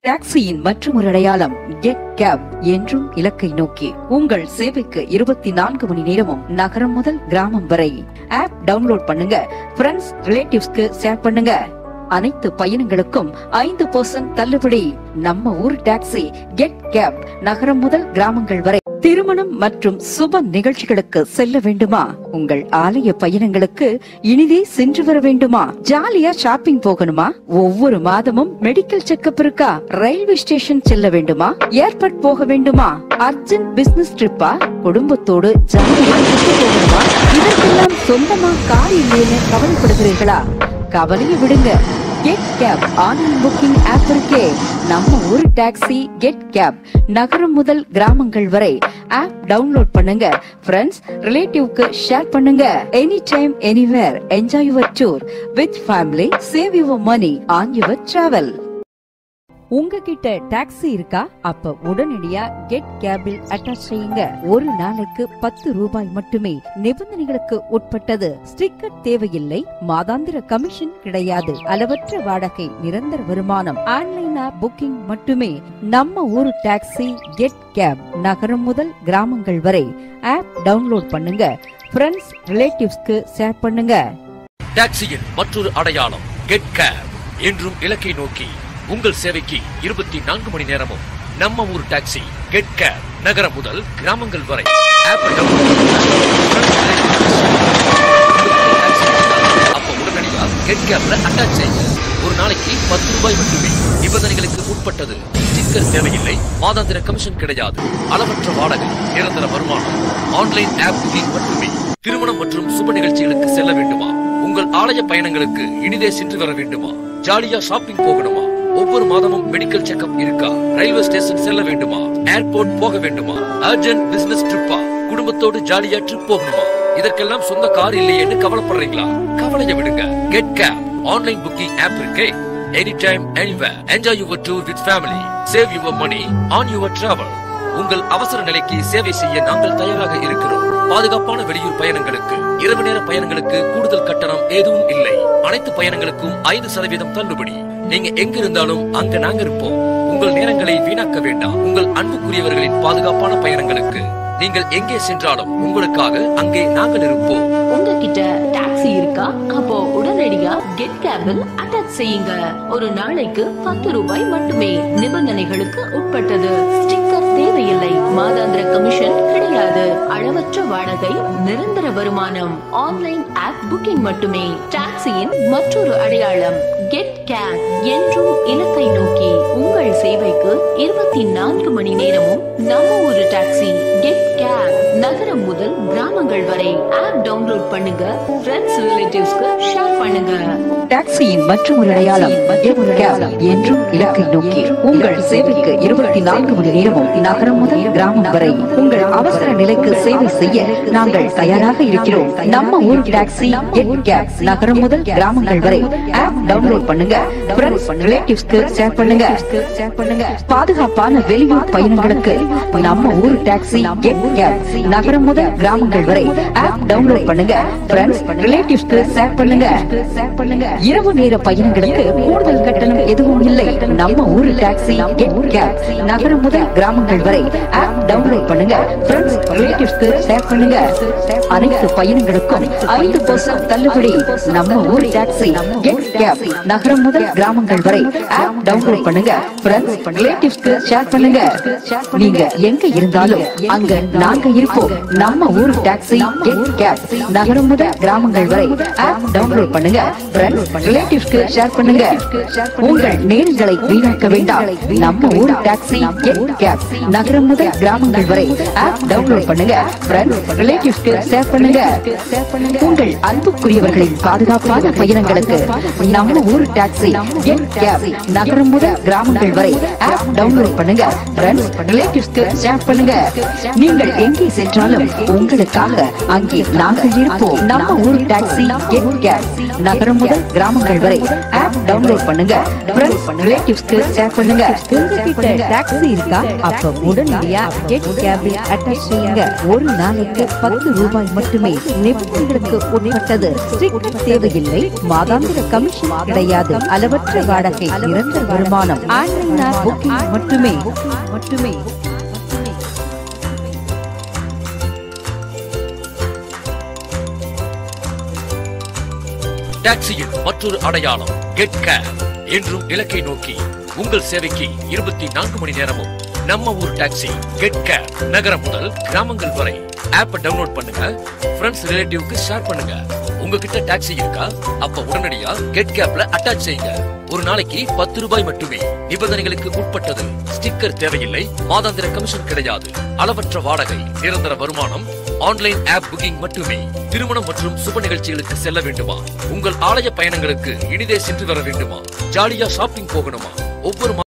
டாக்ஸியின் மற்றொரு அடையாளம் get gap என்றும் இலக்கை நோக்கி உங்கள் சேவைக்கு இருபத்தி நான்கு மணி நேரமும் நகரம் முதல் கிராமம் வரை ஆப் டவுன்லோட் பண்ணுங்க ஃப்ரெண்ட்ஸ் ரிலேட்டிவ்ஸ்க்கு ஷேர் பண்ணுங்க அனைத்து பயணங்களுக்கும் ஐந்து பர்சன்ட் தள்ளுபடி நம்ம ஊர் டாக்ஸி கெட் கேப் நகரம் முதல் கிராமங்கள் வரை திருமணம் மற்றும் சுப நிகழ்ச்சிகளுக்கு செல்ல வேண்டுமா உங்கள் ஆலய பயணங்களுக்கு இனிதே சென்று வர வேண்டுமா ஜாலியா ஷாப்பிங் போகணுமா ஒவ்வொரு மாதமும் மெடிக்கல் செக்கப் இருக்கா ரயில்வே ஸ்டேஷன் செல்ல வேண்டுமா ஏர்போர்ட் போக வேண்டுமா அர்ஜென்ட் பிசினஸ் ட்ரிப்பா குடும்பத்தோடு ஜாலியா சுத்தி போகணுமா இதற்கெல்லாம் சொந்தமா கார் இல்லைன்னு கவலைப்படுகிறீர்களா கவலையை விடுங்க get cab online booking app இருக்கே நம்ம ஊர் டாக்ஸி கெட் கேப் நகரம் முதல் கிராமங்கள் வரை ஆப் டவுன்லோட் பண்ணுங்க ஃப்ரெண்ட்ஸ் ரிலேட்டிவ்க்கு ஷேர் பண்ணுங்க any time anywhere enjoy your tour with family save your money on your travel உங்ககிட்ட டாக்ஸி இருக்கா அப்ப உடனடியா கெட் கேபில் அட்டாச் செய்யுங்க ஒரு நாளைக்கு பத்து ரூபாய் மட்டுமே நிபந்தனைகளுக்கு உட்பட்டது ஸ்டிக்கர் தேவையில்லை மாதாந்திர கமிஷன் கிடையாது அளவற்ற வாடகை நிரந்தர வருமானம் ஆன்லைனா புக்கிங் மட்டுமே நம்ம ஊரு டாக்ஸி கெட் கேப் நகரம் முதல் கிராமங்கள் வரை ஆப் டவுன்லோட் பண்ணுங்க ஃப்ரெண்ட்ஸ் ரிலேட்டிவ்ஸ்க்கு ஷேர் பண்ணுங்க டாக்ஸியின் மற்றொரு அடையாளம் கெட் கேப் என்றும் இலக்கை நோக்கி உங்கள் சேவைக்கு இருபத்தி நான்கு மணி நேரமும் நம்ம ஊர் டாக்ஸி கெட் கேப் நகரம் முதல் கிராமங்கள் வரை ஆப் டவுன்லோட் அப்ப உடனடியா கெட் கேப்ல அட்டாச் செய்யுங்க ஒரு நாளைக்கு பத்து ரூபாய் மட்டுமே நிபந்தனைகளுக்கு உட்பட்டது ஸ்டிக்கர் தேவையில்லை மாதாந்திர கமிஷன் கிடையாது அளவற்ற வாடகை நிரந்தர வருமானம் ஆன்லைன் ஆப் புக்கிங் மட்டுமே திருமணம் மற்றும் சுப நிகழ்ச்சிகளுக்கு செல்ல வேண்டுமா உங்கள் ஆலய பயணங்களுக்கு இனிதே சென்று வர வேண்டுமா ஜாலியா ஷாப்பிங் போகணுமா ஒவ்வொரு மாதமும் மெடிக்கல் செக்கப் இருக்கா ரயில்வே ஸ்டேஷன் செல்ல வேண்டுமா ஏர்போர்ட் போக வேண்டுமா அர்ஜென்ட் பிசினஸ் ட்ரிப்பா குடும்பத்தோடு ஜாலியா ட்ரிப் போகணுமா இதற்கெல்லாம் சொந்த கார் இல்லையேன்னு கவலைப்படுறீங்களா கவலைய விடுங்க get cab online booking app இருக்கே any time anywhere enjoy your tour with family save your money on your travel உங்கள் அவசர நிலைக்கு சேவை செய்ய நாங்கள் தயாராக இருக்கிறோம் பாதுகாப்பான வெளியூர் பயணங்களுக்கு இரவு நேர பயணங்களுக்கு கூடுதல் கட்டணம் எதுவும் இல்லை அனைத்து பயணங்களுக்கும் ஐந்து சதவீதம் தள்ளுபடி நீங்க எங்க இருந்தாலும் அங்க நாங்க இருப்போம் உங்கள் நேரங்களை வீணாக்க வேண்டாம் உங்கள் அன்புக்குரியவர்களின் பாதுகாப்பான பயணங்களுக்கு நீங்கள் எங்கே சென்றாலும் உங்களுக்காக அங்கே நாங்கள் இருப்போம் உங்ககிட்ட டாக்ஸி இருக்கா அப்போ உடனடியா கெட் கேபில் அட்டாச் செய்யுங்க ஒரு நாளைக்கு பத்து ரூபாய் மட்டுமே நிபந்தனைகளுக்கு உட்பட்டது ஸ்டிக்கர் தேவையில்லை மாதாந்திர கமிஷன் கிடையாது அளவற்ற வாடகை நிரந்தர வருமானம் ஆன்லைன் ஆப் புக்கிங் மட்டுமே டாக்ஸியின் மற்றொரு அடையாளம் கெட் கேப் என்றும் இலக்கை நோக்கி உங்கள் சேவைக்கு இருபத்தி நான்கு மணி நேரமும் நம்ம ஒரு டாக்ஸி கெட் கேப் நகரம் முதல் கிராமங்கள் வரை ஆப் டவுன்லோட் பண்ணுங்க ஃப்ரெண்ட்ஸ் ரிலேட்டிவ்ஸ்க்கு ஷேர் பண்ணுங்க டாக்ஸியின் மற்றொரு அடையாளம் Get Cab என்றும் இலக்கை நோக்கி உங்கள் சேவைக்கு இருபத்தி நான்கு மணி நேரமும் நகரம் முதல் கிராமம் வரை உங்கள் அவசர நிலைக்கு சேவை செய்ய நாங்கள் தயாராக இருக்கிறோம் நம்ம ஊர் டாக்ஸி Get Cab நகரம் முதல் கிராமங்கள் வரை ஆப் டவுன்லோட் பண்ணுங்க ஃப்ரெண்ட்ஸ் ரிலேட்டிவ்ஸ்க்கு ஷேர் பண்ணுங்க பாதுகாப்பான வெளியூர் பயணங்களுக்கு நம்ம ஊர் டாக்ஸி Get Cab நகரம் முதல் கிராமங்கள் வரை ஆப் டவுன்லோட் பண்ணுங்க ஃப்ரெண்ட்ஸ் ரிலேட்டிவ்ஸ்க்கு ஷேர் பண்ணுங்க இரவு நேர பயணங்களுக்கு கூடுதல் கட்டணம் எதுவும் இல்லை நம்ம ஊரு டாக்ஸி கெட் கேப் நகரம் முதல் கிராமங்கள் வரை ஆப் டவுன்லோட் பண்ணுங்க ஃப்ரெண்ட்ஸ் ரிலேட்டிவ்ஸ்க்கு ஷேர் பண்ணுங்க அனைத்து பயணங்களுக்கும் ஐந்து பர்சன்ட் தள்ளுபடி நம்ம ஊர் டாக்ஸி கெட் கேப் நகரம் முதல் கிராமங்கள் வரை ஆப் டவுன்லோட் பண்ணுங்க ஃப்ரெண்ட்ஸ் ரிலேட்டிவ்ஸ்க்கு ஷேர் பண்ணுங்க நீங்க எங்க இருந்தாலும் அங்க நாங்க இருப்போம் நம்ம ஊர் டாக்ஸி கெட் கேப் நகரம் முதல் கிராமங்கள் வரை ஆப் டவுன்லோட் பண்ணுங்க ஃப்ரெண்ட்ஸ் ரிலேட்டிவ்ஸ்க்கு ஷேர் பண்ணுங்க உங்கள் நேரங்களை வீணாக்க வேண்டாம் நம்ம ஊர் டாக்ஸி கெட் கேப் நகரம் முதல் கிராமங்கள் வரை ஆப் டவுன்லோட் பண்ணுங்க ஃப்ரெண்ட்ஸ் ரிலேட்டிவ்ஸ்க்கு ஷேர் பண்ணுங்க உங்கள் அன்புக்குரியவர்களின் பாதுகாப்பான பயணங்களுக்கு நம்ம ஊர் டாக்ஸி கெட் கேப் நகரம் முதல் கிராமங்கள் வரை ஆப் டவுன்லோட் பண்ணுங்க ஃப்ரெண்ட்ஸ் ரிலேட்டிவ்ஸ்க்கு ஷேர் பண்ணுங்க நீங்கள் எங்கே சென்றாலும் உங்களுக்காக அங்கே நாங்கள் இருப்போம் நம்ம ஊர் டாக்ஸி கெட் கேப் நகரம் முதல் கிராமங்கள் வரை ஆப் டவுன்லோட் பண்ணுங்க ஃப்ரெண்ட்ஸ் ரிலேட்டிவ்ஸ்க்கு ஷேர் பண்ணுங்க உங்ககிட்ட டாக்ஸி இருக்கா அப்ப உடனடியா கெட் கேபில் அட்டாச் செய்யுங்க ஒரு நாளைக்கு பத்து ரூபாய் மட்டுமே நிபந்தனைகளுக்கு உட்பட்டது ஸ்டிக்கர் தேவையில்லை மாதாந்திர கமிஷன் கிடையாது அளவற்ற வாடகை நிரந்தர வருமானம் ஆன்லைன் ஆன்லைன் புக்கிங் மட்டுமே மட்டுமே டாக்ஸியின் மற்றொரு அடையாளம் கெட் கேர் என்றும் இலக்கை நோக்கி உங்கள் சேவைக்கு இருபத்தி நான்கு மணி நேரமும் நம்ம ஊர் டாக்ஸி கெட் கேர் நகரம் முதல் கிராமங்கள் வரை ஆப்பை டவுன்லோட் பண்ணுங்க ஃப்ரெண்ட்ஸ் ரிலேட்டிவ்க்கு ஷேர் பண்ணுங்க உங்ககிட்ட டாக்ஸி இருக்கா அப்ப உடனடியா கெட் கேப்ல அட்டாச் செய்யுங்க ஒரு நாளைக்கு பத்து ரூபாய் மட்டுமே நிபந்தனைகளுக்கு உட்பட்டது ஸ்டிக்கர் தேவையில்லை மாதாந்திர கமிஷன் கிடையாது அளவற்ற வாடகை நிரந்தர வருமானம் ஆன்லைன் ஆப் புக்கிங் மட்டுமே திருமணம் மற்றும் சுப நிகழ்ச்சிகளுக்கு செல்ல வேண்டுமா உங்கள் ஆலய பயணங்களுக்கு இனிதே சென்று வர வேண்டுமா ஜாலியா ஷாப்பிங் போகணுமா ஒவ்வொரு